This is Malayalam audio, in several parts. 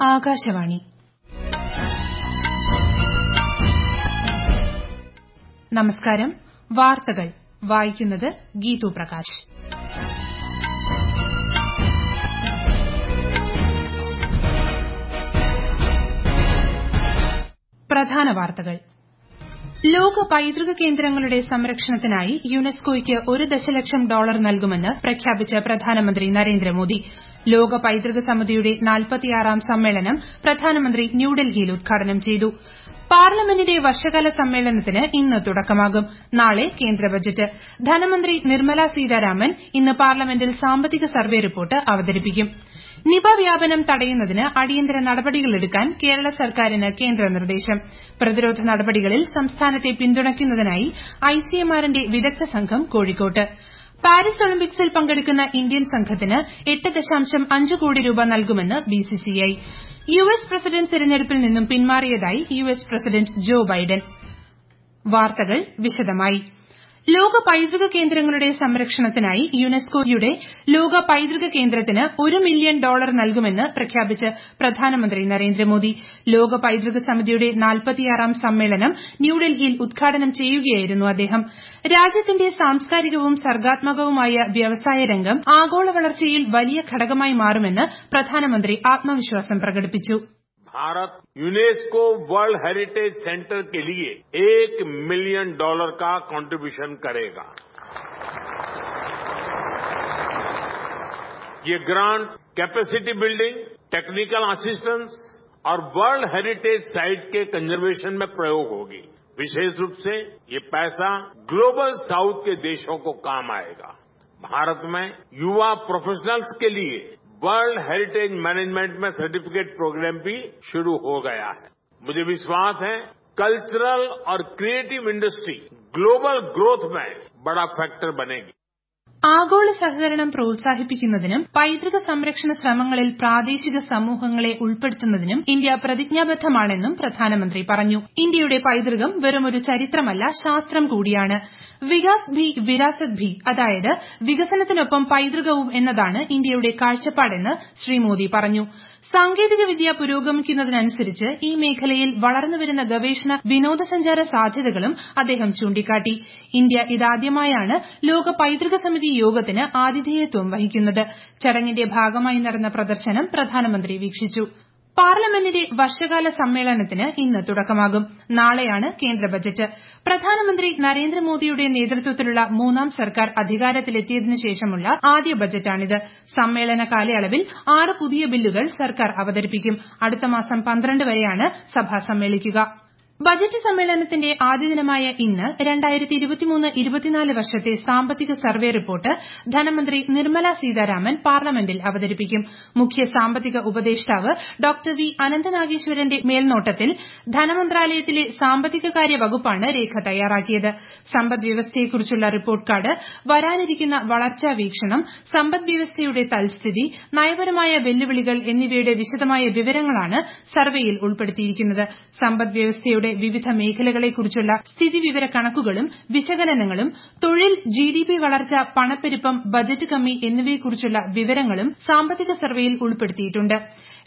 ആകാശവാണി നമസ്കാരം വാർത്തകൾ വായിക്കുന്നത് ഗീതു പ്രകാശ് പ്രധാന വാർത്തകൾ ലോക പൈതൃക കേന്ദ്രങ്ങളുടെ സംരക്ഷണത്തിനായി യുനെസ്കോയ്ക്ക് ഒരു ദശലക്ഷം ഡോളർ നൽകുമെന്ന് പ്രഖ്യാപിച്ച് പ്രധാനമന്ത്രി നരേന്ദ്രമോദി ലോക പൈതൃക സമിതിയുടെ നാൽപ്പത്തിയാറാം സമ്മേളനം പ്രധാനമന്ത്രി ന്യൂഡൽഹിയിൽ ഉദ്ഘാടനം ചെയ്തു പാർലമെന്റിന്റെ വർഷകാല സമ്മേളനത്തിന് ഇന്ന് തുടക്കമാകും നാളെ കേന്ദ്ര ബജറ്റ് ധനമന്ത്രി നിർമ്മല സീതാരാമൻ ഇന്ന് പാർലമെന്റിൽ സാമ്പത്തിക സർവേ റിപ്പോർട്ട് അവതരിപ്പിക്കും നിപ വ്യാപനം തടയുന്നതിന് അടിയന്തര നടപടികളെടുക്കാൻ കേരള സർക്കാരിന് കേന്ദ്ര നിർദ്ദേശം പ്രതിരോധ നടപടികളിൽ സംസ്ഥാനത്തെ പിന്തുണയ്ക്കുന്നതിനായി ഐസിഎംആറിന്റെ വിദഗ്ധ സംഘം കോഴിക്കോട്ട് പാരീസ് ഒളിമ്പിക്സിൽ പങ്കെടുക്കുന്ന ഇന്ത്യൻ സംഘത്തിന് എട്ട് ദശാംശം അഞ്ച് കോടി രൂപ നൽകുമെന്ന് ബിസിസിഐ യുഎസ് പ്രസിഡന്റ് തെരഞ്ഞെടുപ്പിൽ നിന്നും പിന്മാറിയതായി യുഎസ് പ്രസിഡന്റ് ജോ ബൈഡൻ വാർത്തകൾ വിശദമായി ലോക പൈതൃക കേന്ദ്രങ്ങളുടെ സംരക്ഷണത്തിനായി യുനെസ്കോയുടെ ലോക പൈതൃക കേന്ദ്രത്തിന് ഒരു മില്യൺ ഡോളർ നൽകുമെന്ന് പ്രഖ്യാപിച്ച് പ്രധാനമന്ത്രി നരേന്ദ്രമോദി ലോക പൈതൃക സമിതിയുടെ നാൽപ്പത്തിയാറാം സമ്മേളനം ന്യൂഡൽഹിയിൽ ഉദ്ഘാടനം ചെയ്യുകയായിരുന്നു അദ്ദേഹം രാജ്യത്തിന്റെ സാംസ്കാരികവും സർഗ്ഗാത്മകവുമായ വ്യവസായ രംഗം ആഗോള വളർച്ചയിൽ വലിയ ഘടകമായി മാറുമെന്ന് പ്രധാനമന്ത്രി ആത്മവിശ്വാസം പ്രകടിപ്പിച്ചു Bharat UNESCO world heritage centre के लिए एक मिलियन डॉलर का कंट्रीब्यूशन करेगा ये grant capacity building technical assistance और वर्ल्ड हेरिटेज साइट्स के कंजर्वेशन में प्रयोग होगी विशेष रूप से ये पैसा ग्लोबल साउथ के देशों को काम आएगा भारत में युवा प्रोफेशनल्स के लिए वर्ल्ड हेरिटेज मैनेजमेंट में सर्टिफिकेट प्रोग्राम भी शुरू हो गया है मुझे विश्वास है कल्चरल और क्रिएटिव इंडस्ट्री ग्लोबल ग्रोथ में बड़ा फैक्टर बनेगी ആഗോള സഹകരണം പ്രോത്സാഹിപ്പിക്കുന്നതിനും പൈതൃക സംരക്ഷണ ശ്രമങ്ങളിൽ പ്രാദേശിക സമൂഹങ്ങളെ ഉൾപ്പെടുത്തുന്നതിനും ഇന്ത്യ പ്രതിജ്ഞാബദ്ധമാണെന്നും പ്രധാനമന്ത്രി പറഞ്ഞു ഇന്ത്യയുടെ പൈതൃകം വെറുമൊരു ചരിത്രമല്ല ശാസ്ത്രം കൂടിയാണ് വികാസ് ഭി വിരാസത് ഭി അതായത് വികസനത്തിനൊപ്പം പൈതൃകവും എന്നതാണ് ഇന്ത്യയുടെ കാഴ്ചപ്പാടെന്ന് ശ്രീ മോദി പറഞ്ഞു സാങ്കേതികവിദ്യ പുരോഗമിക്കുന്നതിനനുസരിച്ച് ഈ മേഖലയിൽ വളർന്നുവരുന്ന ഗവേഷണ വിനോദസഞ്ചാര സാധ്യതകളും അദ്ദേഹം ചൂണ്ടിക്കാട്ടി ഇന്ത്യ ഇതാദ്യമായാണ് ലോക പൈതൃക സമിതി യോഗത്തിന് ആതിഥേയത്വം വഹിക്കുന്നത് ചടങ്ങിന്റെ ഭാഗമായി നടന്ന പ്രദർശനം പ്രധാനമന്ത്രി വീക്ഷിച്ചു പാർലമെന്റിന്റെ വർഷകാല സമ്മേളനത്തിന് ഇന്ന് തുടക്കമാകും നാളെയാണ് കേന്ദ്ര ബജറ്റ് പ്രധാനമന്ത്രി നരേന്ദ്രമോദിയുടെ നേതൃത്വത്തിലുള്ള മൂന്നാം സർക്കാർ അധികാരത്തിലെത്തിയതിനു ശേഷമുള്ള ആദ്യ ബജറ്റാണിത് സമ്മേളന കാലയളവിൽ ആറ് പുതിയ ബില്ലുകൾ സർക്കാർ അവതരിപ്പിക്കും അടുത്ത മാസം പന്ത്രണ്ട് വരെയാണ് സഭ സമ്മേളിക്കുക ബജറ്റ് സമ്മേളനത്തിന്റെ ആദ്യ ദിനമായ ഇന്ന് വർഷത്തെ സാമ്പത്തിക സർവേ റിപ്പോർട്ട് ധനമന്ത്രി നിർമ്മല സീതാരാമൻ പാർലമെന്റിൽ അവതരിപ്പിക്കും മുഖ്യ സാമ്പത്തിക ഉപദേഷ്ടാവ് ഡോക്ടർ വി അനന്തനാഗേശ്വരന്റെ മേൽനോട്ടത്തിൽ ധനമന്ത്രാലയത്തിലെ സാമ്പത്തിക കാര്യ വകുപ്പാണ് രേഖ തയ്യാറാക്കിയത് സമ്പദ് വ്യവസ്ഥയെക്കുറിച്ചുള്ള റിപ്പോർട്ട് കാർഡ് വരാനിരിക്കുന്ന വളർച്ചാ വീക്ഷണം സമ്പദ് വ്യവസ്ഥയുടെ തൽസ്ഥിതി നയപരമായ വെല്ലുവിളികൾ എന്നിവയുടെ വിശദമായ വിവരങ്ങളാണ് സർവേയിൽ ഉൾപ്പെടുത്തിയിരിക്കുന്നത് സമ്പദ് വ്യവസ്ഥയുടെ വിവിധ മേഖലകളെക്കുറിച്ചുള്ള സ്ഥിതിവിവര കണക്കുകളും വിശകലനങ്ങളും തൊഴിൽ ജിഡിപി വളർച്ച പണപ്പെരുപ്പം ബജറ്റ് കമ്മി എന്നിവയെക്കുറിച്ചുള്ള വിവരങ്ങളും സാമ്പത്തിക സർവേയിൽ ഉൾപ്പെടുത്തിയിട്ടുണ്ട്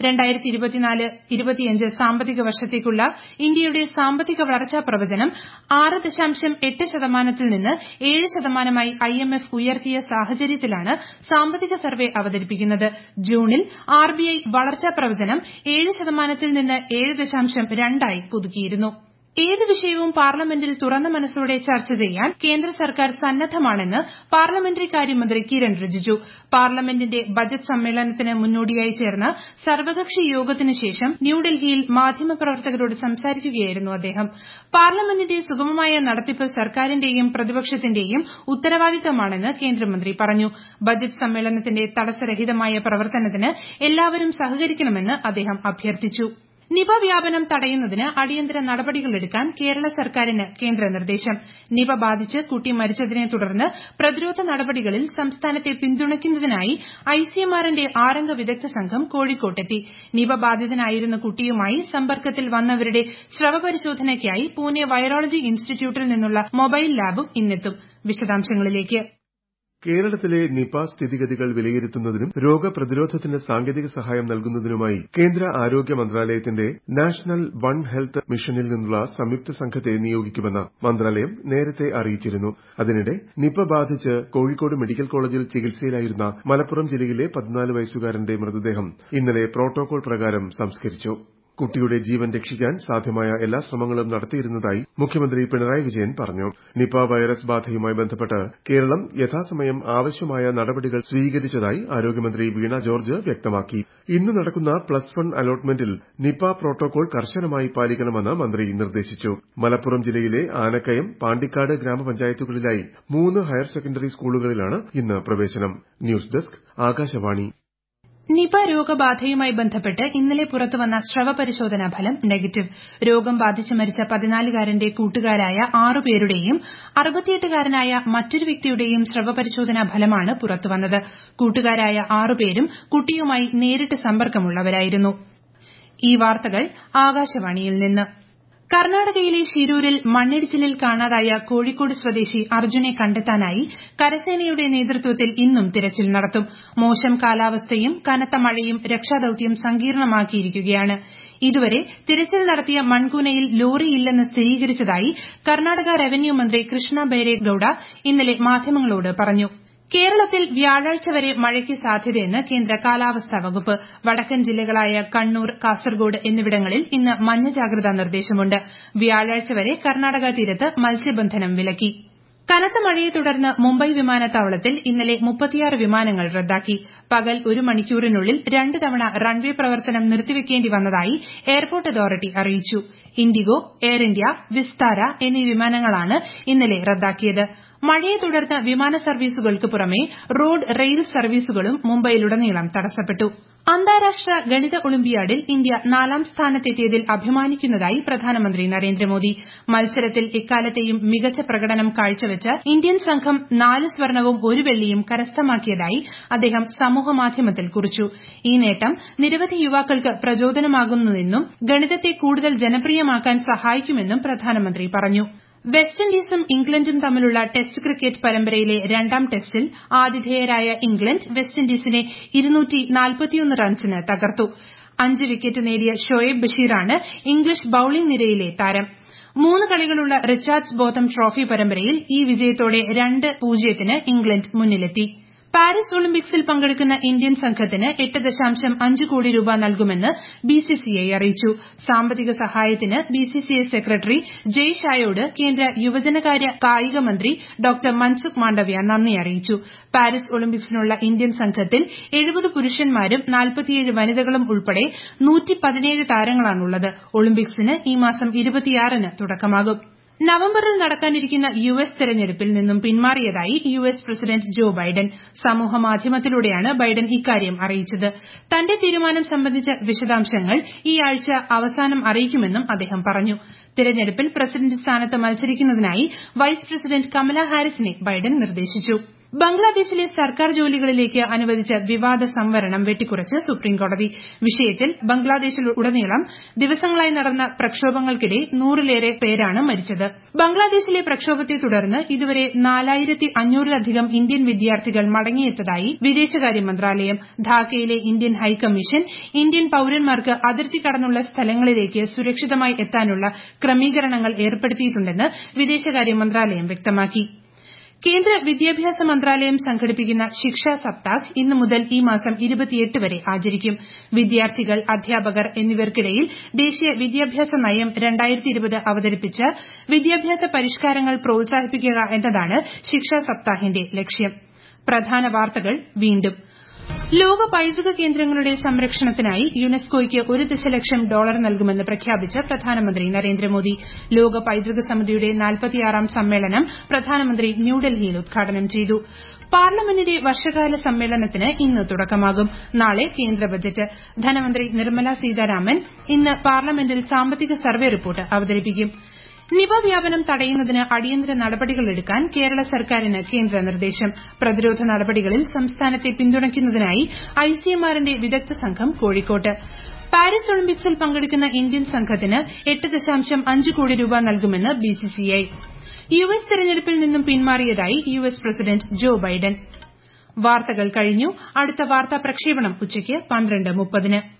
സാമ്പത്തിക വർഷത്തേക്കുള്ള ഇന്ത്യയുടെ സാമ്പത്തിക വളർച്ചാ പ്രവചനം ആറ് ദശാംശം എട്ട് ശതമാനത്തിൽ നിന്ന് ഏഴ് ശതമാനമായി ഐഎംഎഫ് ഉയർത്തിയ സാഹചര്യത്തിലാണ് സാമ്പത്തിക സർവേ അവതരിപ്പിക്കുന്നത് ജൂണിൽ ആർബിഐ വളർച്ചാ പ്രവചനം ഏഴ് ശതമാനത്തിൽ നിന്ന് ഏഴ് ദശാംശം രണ്ടായി പുതുക്കിയിരുന്നു ഏത് വിഷയവും പാർലമെന്റിൽ തുറന്ന മനസ്സോടെ ചർച്ച ചെയ്യാൻ കേന്ദ്ര സർക്കാർ സന്നദ്ധമാണെന്ന് പാർലമെന്ററി കാര്യമന്ത്രി കിരൺ റിജിജു പാർലമെന്റിന്റെ ബജറ്റ് സമ്മേളനത്തിന് മുന്നോടിയായി ചേർന്ന സർവകക്ഷി യോഗത്തിനു ശേഷം ന്യൂഡൽഹിയിൽ മാധ്യമപ്രവർത്തകരോട് സംസാരിക്കുകയായിരുന്നു അദ്ദേഹം പാർലമെന്റിന്റെ സുഗമമായ നടത്തിപ്പ് സർക്കാരിന്റെയും പ്രതിപക്ഷത്തിന്റെയും ഉത്തരവാദിത്തമാണെന്ന് കേന്ദ്രമന്ത്രി പറഞ്ഞു ബജറ്റ് സമ്മേളനത്തിന്റെ തടസ്സരഹിതമായ പ്രവർത്തനത്തിന് എല്ലാവരും സഹകരിക്കണമെന്ന് അദ്ദേഹം അഭ്യർത്ഥിച്ചു നിപ വ്യാപനം തടയുന്നതിന് അടിയന്തര നടപടികളെടുക്കാൻ കേരള സർക്കാരിന് കേന്ദ്ര നിർദ്ദേശം നിപ ബാധിച്ച് കുട്ടി മരിച്ചതിനെ തുടർന്ന് പ്രതിരോധ നടപടികളിൽ സംസ്ഥാനത്തെ പിന്തുണയ്ക്കുന്നതിനായി ഐസിഎംആറിന്റെ ആറംഗ വിദഗ്ധ സംഘം കോഴിക്കോട്ടെത്തി നിപ ബാധിതനായിരുന്ന കുട്ടിയുമായി സമ്പർക്കത്തിൽ വന്നവരുടെ സ്രവപരിശോധനയ്ക്കായി പൂനെ വൈറോളജി ഇൻസ്റ്റിറ്റ്യൂട്ടിൽ നിന്നുള്ള മൊബൈൽ ലാബും ഇന്നെത്തും വിശദാംശങ്ങളിലേക്ക് കേരളത്തിലെ നിപ സ്ഥിതിഗതികൾ വിലയിരുത്തുന്നതിനും രോഗപ്രതിരോധത്തിന് സാങ്കേതിക സഹായം നൽകുന്നതിനുമായി കേന്ദ്ര ആരോഗ്യ മന്ത്രാലയത്തിന്റെ നാഷണൽ വൺ ഹെൽത്ത് മിഷനിൽ നിന്നുള്ള സംയുക്ത സംഘത്തെ നിയോഗിക്കുമെന്ന് മന്ത്രാലയം നേരത്തെ അറിയിച്ചിരുന്നു അതിനിടെ നിപ ബാധിച്ച് കോഴിക്കോട് മെഡിക്കൽ കോളേജിൽ ചികിത്സയിലായിരുന്ന മലപ്പുറം ജില്ലയിലെ പതിനാല് വയസ്സുകാരന്റെ മൃതദേഹം ഇന്നലെ പ്രോട്ടോകോൾ പ്രകാരം സംസ്കരിച്ചു കുട്ടിയുടെ ജീവൻ രക്ഷിക്കാൻ സാധ്യമായ എല്ലാ ശ്രമങ്ങളും നടത്തിയിരുന്നതായി മുഖ്യമന്ത്രി പിണറായി വിജയൻ പറഞ്ഞു നിപ വൈറസ് ബാധയുമായി ബന്ധപ്പെട്ട് കേരളം യഥാസമയം ആവശ്യമായ നടപടികൾ സ്വീകരിച്ചതായി ആരോഗ്യമന്ത്രി വീണ ജോർജ് വ്യക്തമാക്കി ഇന്ന് നടക്കുന്ന പ്ലസ് വൺ അലോട്ട്മെന്റിൽ നിപ പ്രോട്ടോകോൾ കർശനമായി പാലിക്കണമെന്ന് മന്ത്രി നിർദ്ദേശിച്ചു മലപ്പുറം ജില്ലയിലെ ആനക്കയം പാണ്ടിക്കാട് ഗ്രാമപഞ്ചായത്തുകളിലായി മൂന്ന് ഹയർ സെക്കൻഡറി സ്കൂളുകളിലാണ് ഇന്ന് പ്രവേശനം ന്യൂസ് ഡെസ്ക് ആകാശവാണി നിപ രോഗബാധയുമായി ബന്ധപ്പെട്ട് ഇന്നലെ പുറത്തുവന്ന സ്രവ പരിശോധനാ ഫലം നെഗറ്റീവ് രോഗം ബാധിച്ച് മരിച്ച പതിനാലുകാരന്റെ കൂട്ടുകാരായ ആറുപേരുടെയും അറുപത്തിയെട്ടുകാരനായ മറ്റൊരു വ്യക്തിയുടെയും സ്രവ പരിശോധനാ ഫലമാണ് പുറത്തുവന്നത് കൂട്ടുകാരായ ആറുപേരും കുട്ടിയുമായി നേരിട്ട് സമ്പർക്കമുള്ളവരായിരുന്നു ഈ വാർത്തകൾ ആകാശവാണിയിൽ നിന്ന് കർണാടകയിലെ ഷിരൂരിൽ മണ്ണിടിച്ചിലിൽ കാണാതായ കോഴിക്കോട് സ്വദേശി അർജുനെ കണ്ടെത്താനായി കരസേനയുടെ നേതൃത്വത്തിൽ ഇന്നും തിരച്ചിൽ നടത്തും മോശം കാലാവസ്ഥയും കനത്ത മഴയും രക്ഷാദൌത്യം സങ്കീർണമാക്കിയിരിക്കുകയാണ് ഇതുവരെ തിരച്ചിൽ നടത്തിയ മൺകൂനയിൽ ലോറിയില്ലെന്ന് സ്ഥിരീകരിച്ചതായി കർണാടക റവന്യൂ മന്ത്രി കൃഷ്ണ ബൈരേഗൌഡ ഇന്നലെ മാധ്യമങ്ങളോട് പറഞ്ഞു കേരളത്തിൽ വ്യാഴാഴ്ച വരെ മഴയ്ക്ക് സാധ്യതയെന്ന് കേന്ദ്ര കാലാവസ്ഥാ വകുപ്പ് വടക്കൻ ജില്ലകളായ കണ്ണൂർ കാസർഗോഡ് എന്നിവിടങ്ങളിൽ ഇന്ന് മഞ്ഞ ജാഗ്രതാ നിർദ്ദേശമുണ്ട് വ്യാഴാഴ്ച വരെ കർണാടക തീരത്ത് മത്സ്യബന്ധനം വിലക്കി കനത്ത മഴയെ തുടർന്ന് മുംബൈ വിമാനത്താവളത്തിൽ ഇന്നലെ മുപ്പത്തിയാറ് വിമാനങ്ങൾ റദ്ദാക്കി പകൽ ഒരു മണിക്കൂറിനുള്ളിൽ രണ്ട് തവണ റൺവേ പ്രവർത്തനം നിർത്തിവെക്കേണ്ടി വന്നതായി എയർപോർട്ട് അതോറിറ്റി അറിയിച്ചു ഇൻഡിഗോ എയർ ഇന്ത്യ വിസ്താര എന്നീ വിമാനങ്ങളാണ് ഇന്നലെ റദ്ദാക്കിയത് മഴയെ തുടർന്ന് വിമാന സർവീസുകൾക്ക് പുറമെ റോഡ് റെയിൽ സർവീസുകളും മുംബൈയിലുടനീളം തടസ്സപ്പെട്ടു അന്താരാഷ്ട്ര ഗണിത ഒളിമ്പ്യാഡിൽ ഇന്ത്യ നാലാം സ്ഥാനത്തെത്തിയതിൽ അഭിമാനിക്കുന്നതായി പ്രധാനമന്ത്രി നരേന്ദ്രമോദി മത്സരത്തിൽ എക്കാലത്തെയും മികച്ച പ്രകടനം കാഴ്ചവെച്ച് ഇന്ത്യൻ സംഘം നാല് സ്വർണവും ഒരു വെള്ളിയും കരസ്ഥമാക്കിയതായി അദ്ദേഹം സമൂഹമാധ്യമത്തിൽ കുറിച്ചു ഈ നേട്ടം നിരവധി യുവാക്കൾക്ക് പ്രചോദനമാകുന്നുവെന്നും ഗണിതത്തെ കൂടുതൽ ജനപ്രിയമാക്കാൻ സഹായിക്കുമെന്നും പ്രധാനമന്ത്രി പറഞ്ഞു വെസ്റ്റ് ഇൻഡീസും ഇംഗ്ലണ്ടും തമ്മിലുള്ള ടെസ്റ്റ് ക്രിക്കറ്റ് പരമ്പരയിലെ രണ്ടാം ടെസ്റ്റിൽ ആതിഥേയരായ ഇംഗ്ലണ്ട് വെസ്റ്റ് ഇൻഡീസിനെ റൺസിന് തകർത്തു അഞ്ച് വിക്കറ്റ് നേടിയ ഷോയബ് ബഷീറാണ് ഇംഗ്ലീഷ് ബൌളിംഗ് നിരയിലെ താരം മൂന്ന് കളികളുള്ള റിച്ചാർഡ്സ് ബോത്തം ട്രോഫി പരമ്പരയിൽ ഈ വിജയത്തോടെ രണ്ട് പൂജ്യത്തിന് ഇംഗ്ലണ്ട് മുന്നിലെത്തി പാരീസ് ഒളിമ്പിക്സിൽ പങ്കെടുക്കുന്ന ഇന്ത്യൻ സംഘത്തിന് എട്ട് ദശാംശം അഞ്ച് കോടി രൂപ നൽകുമെന്ന് ബിസിസിഐ അറിയിച്ചു സാമ്പത്തിക സഹായത്തിന് ബിസിസിഐ സെക്രട്ടറി ജയ് ഷായോട് കേന്ദ്ര യുവജനകാര്യ കായിക മന്ത്രി ഡോക്ടർ മൻസുഖ് മാണ്ഡവ്യ നന്ദി അറിയിച്ചു പാരീസ് ഒളിമ്പിക്സിനുള്ള ഇന്ത്യൻ സംഘത്തിൽ എഴുപത് പുരുഷന്മാരും നാൽപ്പത്തിയേഴ് വനിതകളും ഉൾപ്പെടെ താരങ്ങളാണുള്ളത് ഒളിമ്പിക്സിന് ഈ മാസം ഇരുപത്തിയാറിന് തുടക്കമാകും നവംബറിൽ നടക്കാനിരിക്കുന്ന യു എസ് തെരഞ്ഞെടുപ്പിൽ നിന്നും പിന്മാറിയതായി U S president Joe Biden സമൂഹമാധ്യമത്തിലൂടെയാണ് ബൈഡൻ ഇക്കാര്യം അറിയിച്ചത് തന്റെ തീരുമാനം സംബന്ധിച്ച വിശദാംശങ്ങൾ ഈ ആഴ്ച അവസാനം അറിയിക്കുമെന്നും അദ്ദേഹം പറഞ്ഞു തെരഞ്ഞെടുപ്പിൽ പ്രസിഡന്റ് സ്ഥാനത്ത് മത്സരിക്കുന്നതിനായി വൈസ് പ്രസിഡന്റ് കമല ഹാരിസിനെ ബൈഡൻ നിർദ്ദേശിച്ചു ബംഗ്ലാദേശിലെ സർക്കാർ ജോലികളിലേക്ക് അനുവദിച്ച വിവാദ സംവരണം വെട്ടിക്കുറച്ച് സുപ്രീംകോടതി വിഷയത്തിൽ ബംഗ്ലാദേശിലുടനീളം ദിവസങ്ങളായി നടന്ന പ്രക്ഷോഭങ്ങൾക്കിടെ നൂറിലേറെ പേരാണ് മരിച്ചത് ബംഗ്ലാദേശിലെ പ്രക്ഷോഭത്തെ തുടർന്ന് ഇതുവരെ നാലായിരത്തി അഞ്ഞൂറിലധികം ഇന്ത്യൻ വിദ്യാർത്ഥികൾ മടങ്ങിയെത്തതായി വിദേശകാര്യ മന്ത്രാലയം ധാക്കയിലെ ഇന്ത്യൻ ഹൈക്കമ്മീഷൻ ഇന്ത്യൻ പൌരന്മാർക്ക് അതിർത്തി കടന്നുള്ള സ്ഥലങ്ങളിലേക്ക് സുരക്ഷിതമായി എത്താനുള്ള ക്രമീകരണങ്ങൾ ഏർപ്പെടുത്തിയിട്ടുണ്ടെന്ന് വിദേശകാര്യ മന്ത്രാലയം വ്യക്തമാക്കി കേന്ദ്ര വിദ്യാഭ്യാസ മന്ത്രാലയം സംഘടിപ്പിക്കുന്ന ശിക്ഷാ സപ്താഹ് ഇന്നു മുതൽ ഈ മാസം വരെ ആചരിക്കും വിദ്യാർത്ഥികൾ അധ്യാപകർ എന്നിവർക്കിടയിൽ ദേശീയ വിദ്യാഭ്യാസ നയം അവതരിപ്പിച്ച് വിദ്യാഭ്യാസ പരിഷ്കാരങ്ങൾ പ്രോത്സാഹിപ്പിക്കുക എന്നതാണ് ശിക്ഷാ സപ്താഹിന്റെ ലക്ഷ്യം പ്രധാന വാർത്തകൾ വീണ്ടും ലോക പൈതൃക കേന്ദ്രങ്ങളുടെ സംരക്ഷണത്തിനായി യുനെസ്കോയ്ക്ക് ഒരു ദശലക്ഷം ഡോളർ നൽകുമെന്ന് പ്രഖ്യാപിച്ച് പ്രധാനമന്ത്രി നരേന്ദ്രമോദി ലോക പൈതൃക സമിതിയുടെ നാൽപ്പത്തിയാറാം സമ്മേളനം പ്രധാനമന്ത്രി ന്യൂഡൽഹിയിൽ ഉദ്ഘാടനം ചെയ്തു പാർലമെന്റിന്റെ വർഷകാല സമ്മേളനത്തിന് ഇന്ന് തുടക്കമാകും നാളെ കേന്ദ്ര ബജറ്റ് ധനമന്ത്രി നിർമ്മല സീതാരാമൻ ഇന്ന് പാർലമെന്റിൽ സാമ്പത്തിക സർവേ റിപ്പോർട്ട് അവതരിപ്പിക്കും നിപ വ്യാപനം തടയുന്നതിന് അടിയന്തര നടപടികളെടുക്കാൻ കേരള സർക്കാരിന് കേന്ദ്ര നിർദ്ദേശം പ്രതിരോധ നടപടികളിൽ സംസ്ഥാനത്തെ പിന്തുണയ്ക്കുന്നതിനായി ഐസിഎംആറിന്റെ വിദഗ്ധ സംഘം കോഴിക്കോട്ട് പാരീസ് ഒളിമ്പിക്സിൽ പങ്കെടുക്കുന്ന ഇന്ത്യൻ സംഘത്തിന് എട്ട് ദശാംശം അഞ്ച് കോടി രൂപ നൽകുമെന്ന് ബിസിസിഐ യു എസ് തെരഞ്ഞെടുപ്പിൽ നിന്നും പിന്മാറിയതായി U S president Joe Biden വാർത്തകൾ കഴിഞ്ഞു അടുത്ത വാർത്താ പ്രക്ഷേപണം ഉച്ചയ്ക്ക് പന്ത്രണ്ട് മുപ്പതിന്